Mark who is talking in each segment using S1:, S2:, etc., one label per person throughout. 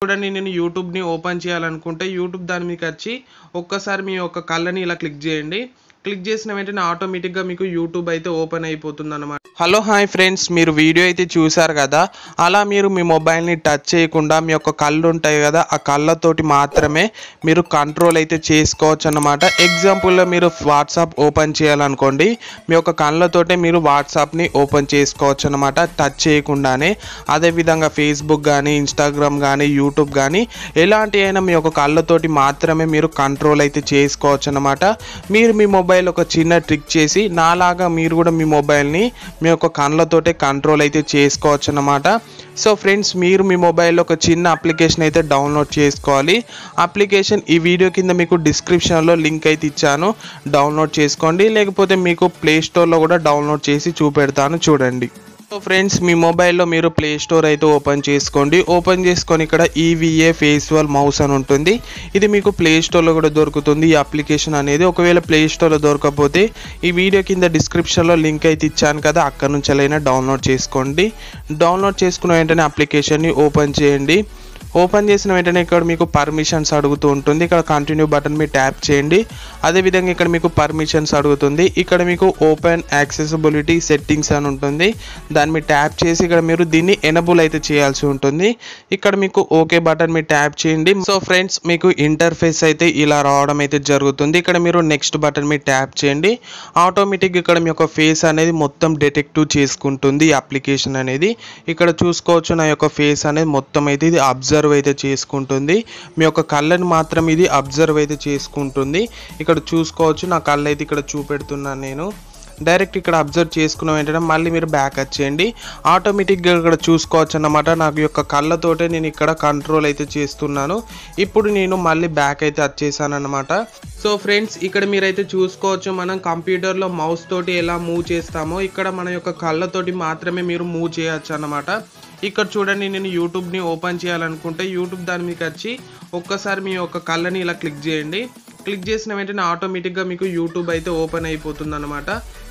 S1: చూడండి నేను యూట్యూబ్ని ఓపెన్ చేయాలనుకుంటే యూట్యూబ్ దాని మీకు వచ్చి ఒక్కసారి మీ యొక్క కళ్ళని ఇలా క్లిక్ చేయండి క్లిక్ చేసిన వెంటనే ఆటోమేటిక్గా మీకు యూట్యూబ్ అయితే ఓపెన్ అయిపోతుంది అనమాట హలో హాయ్ ఫ్రెండ్స్ మీరు వీడియో అయితే చూసారు కదా అలా మీరు మీ మొబైల్ని టచ్ చేయకుండా మీ యొక్క కళ్ళు ఉంటాయి కదా ఆ కళ్ళతోటి మాత్రమే మీరు కంట్రోల్ అయితే చేసుకోవచ్చు అన్నమాట ఎగ్జాంపుల్లో మీరు వాట్సాప్ ఓపెన్ చేయాలనుకోండి మీ యొక్క కళ్ళతోటే మీరు వాట్సాప్ని ఓపెన్ చేసుకోవచ్చు అనమాట టచ్ చేయకుండానే అదేవిధంగా ఫేస్బుక్ కానీ ఇన్స్టాగ్రామ్ కానీ యూట్యూబ్ కానీ ఎలాంటి అయినా మీ యొక్క కళ్ళతోటి మాత్రమే మీరు కంట్రోల్ అయితే చేసుకోవచ్చు అనమాట మీరు మీ మొబైల్ ఒక చిన్న ట్రిక్ చేసి నాలాగా మీరు కూడా మీ మొబైల్ని మీ యొక్క కళ్ళతోటే కంట్రోల్ అయితే చేసుకోవచ్చు అనమాట సో ఫ్రెండ్స్ మీరు మీ మొబైల్లో ఒక చిన్న అప్లికేషన్ అయితే డౌన్లోడ్ చేసుకోవాలి అప్లికేషన్ ఈ వీడియో కింద మీకు డిస్క్రిప్షన్లో లింక్ అయితే ఇచ్చాను డౌన్లోడ్ చేసుకోండి లేకపోతే మీకు ప్లే స్టోర్లో కూడా డౌన్లోడ్ చేసి చూపెడతాను చూడండి సో ఫ్రెండ్స్ మీ మొబైల్లో మీరు ప్లే స్టోర్ అయితే ఓపెన్ చేసుకోండి ఓపెన్ చేసుకొని ఇక్కడ ఈవీఏ ఫేస్వల్ మౌస్ అని ఉంటుంది ఇది మీకు ప్లే స్టోర్లో కూడా దొరుకుతుంది ఈ అప్లికేషన్ అనేది ఒకవేళ ప్లే స్టోర్లో దొరకకపోతే ఈ వీడియో కింద డిస్క్రిప్షన్లో లింక్ అయితే ఇచ్చాను కదా అక్కడ నుంచి అయినా డౌన్లోడ్ చేసుకోండి డౌన్లోడ్ చేసుకున్న వెంటనే అప్లికేషన్ని ఓపెన్ చేయండి ఓపెన్ చేసిన వెంటనే ఇక్కడ మీకు పర్మిషన్స్ అడుగుతూ ఉంటుంది ఇక్కడ కంటిన్యూ బటన్ మీద ట్యాప్ చేయండి అదేవిధంగా ఇక్కడ మీకు పర్మిషన్స్ అడుగుతుంది ఇక్కడ మీకు ఓపెన్ యాక్సెసిబిలిటీ సెట్టింగ్స్ అని ఉంటుంది దాని మీద ట్యాప్ చేసి ఇక్కడ మీరు దీన్ని ఎనబుల్ అయితే చేయాల్సి ఉంటుంది ఇక్కడ మీకు ఓకే బటన్ మీద ట్యాప్ చేయండి సో ఫ్రెండ్స్ మీకు ఇంటర్ఫేస్ అయితే ఇలా రావడం అయితే జరుగుతుంది ఇక్కడ మీరు నెక్స్ట్ బటన్ మీద ట్యాప్ చేయండి ఆటోమేటిక్ ఇక్కడ మీ యొక్క ఫేస్ అనేది మొత్తం డిటెక్టివ్ చేసుకుంటుంది ఈ అప్లికేషన్ అనేది ఇక్కడ చూసుకోవచ్చు నా యొక్క ఫేస్ అనేది మొత్తం అయితే ఇది అబ్జర్వ్ అయితే చేసుకుంటుంది మీ యొక్క కళ్ళని మాత్రం ఇది అబ్జర్వ్ అయితే చేసుకుంటుంది ఇక్కడ చూసుకోవచ్చు నా కళ్ళు అయితే ఇక్కడ చూపెడుతున్నాను నేను డైరెక్ట్ ఇక్కడ అబ్జర్వ్ చేసుకున్న వెంటనే మళ్ళీ మీరు బ్యాక్ వచ్చేయండి ఆటోమేటిక్గా ఇక్కడ చూసుకోవచ్చు అన్నమాట నాకు యొక్క కళ్ళతోటే నేను ఇక్కడ కంట్రోల్ అయితే చేస్తున్నాను ఇప్పుడు నేను మళ్ళీ బ్యాక్ అయితే వచ్చేసాను అనమాట సో ఫ్రెండ్స్ ఇక్కడ మీరైతే చూసుకోవచ్చు మనం కంప్యూటర్లో మౌస్ తోటి ఎలా మూవ్ చేస్తామో ఇక్కడ మన యొక్క కళ్ళతోటి మాత్రమే మీరు మూవ్ చేయొచ్చు అన్నమాట ఇక్కడ చూడండి నేను యూట్యూబ్ని ఓపెన్ చేయాలనుకుంటే యూట్యూబ్ దాని మీకు వచ్చి ఒక్కసారి మీ యొక్క కళ్ళని ఇలా క్లిక్ చేయండి క్లిక్ చేసిన వెంటనే ఆటోమేటిక్గా మీకు యూట్యూబ్ అయితే ఓపెన్ అయిపోతుంది అనమాట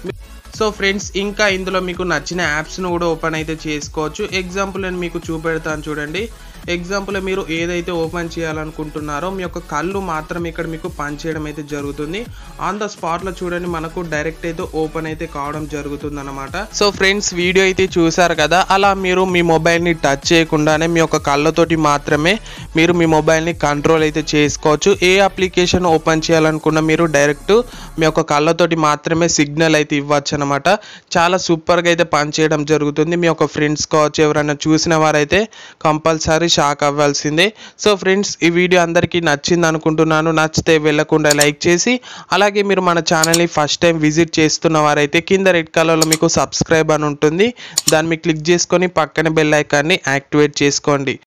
S1: సో ఫ్రెండ్స్ ఇంకా ఇందులో మీకు నచ్చిన యాప్స్ను కూడా ఓపెన్ అయితే చేసుకోవచ్చు ఎగ్జాంపుల్ నేను మీకు చూపెడతాను చూడండి ఎగ్జాంపుల్ మీరు ఏదైతే ఓపెన్ చేయాలనుకుంటున్నారో మీ యొక్క కళ్ళు మాత్రం ఇక్కడ మీకు పనిచేయడం అయితే జరుగుతుంది ఆన్ ద స్పాట్లో చూడండి మనకు డైరెక్ట్ అయితే ఓపెన్ అయితే కావడం జరుగుతుంది అనమాట సో ఫ్రెండ్స్ వీడియో అయితే చూసారు కదా అలా మీరు మీ మొబైల్ని టచ్ చేయకుండానే మీ యొక్క కళ్ళతోటి మాత్రమే మీరు మీ మొబైల్ని కంట్రోల్ అయితే చేసుకోవచ్చు ఏ అప్లికేషన్ ఓపెన్ చేయాలనుకున్నా మీరు డైరెక్ట్ మీ యొక్క కళ్ళతోటి మాత్రమే సిగ్నల్ అయితే ఇవ్వచ్చు అనమాట చాలా సూపర్గా అయితే పనిచేయడం జరుగుతుంది మీ యొక్క ఫ్రెండ్స్ కావచ్చు ఎవరైనా చూసిన వారైతే కంపల్సరీ షాక్ అవ్వాల్సిందే సో ఫ్రెండ్స్ ఈ వీడియో అందరికీ నచ్చింది అనుకుంటున్నాను నచ్చితే వెళ్ళకుండా లైక్ చేసి అలాగే మీరు మన ఛానల్ని ఫస్ట్ టైం విజిట్ చేస్తున్న వారైతే కింద రెడ్ కలర్లో మీకు సబ్స్క్రైబ్ అని ఉంటుంది దాన్ని క్లిక్ చేసుకొని పక్కన బెల్ ఐకాన్ని యాక్టివేట్ చేసుకోండి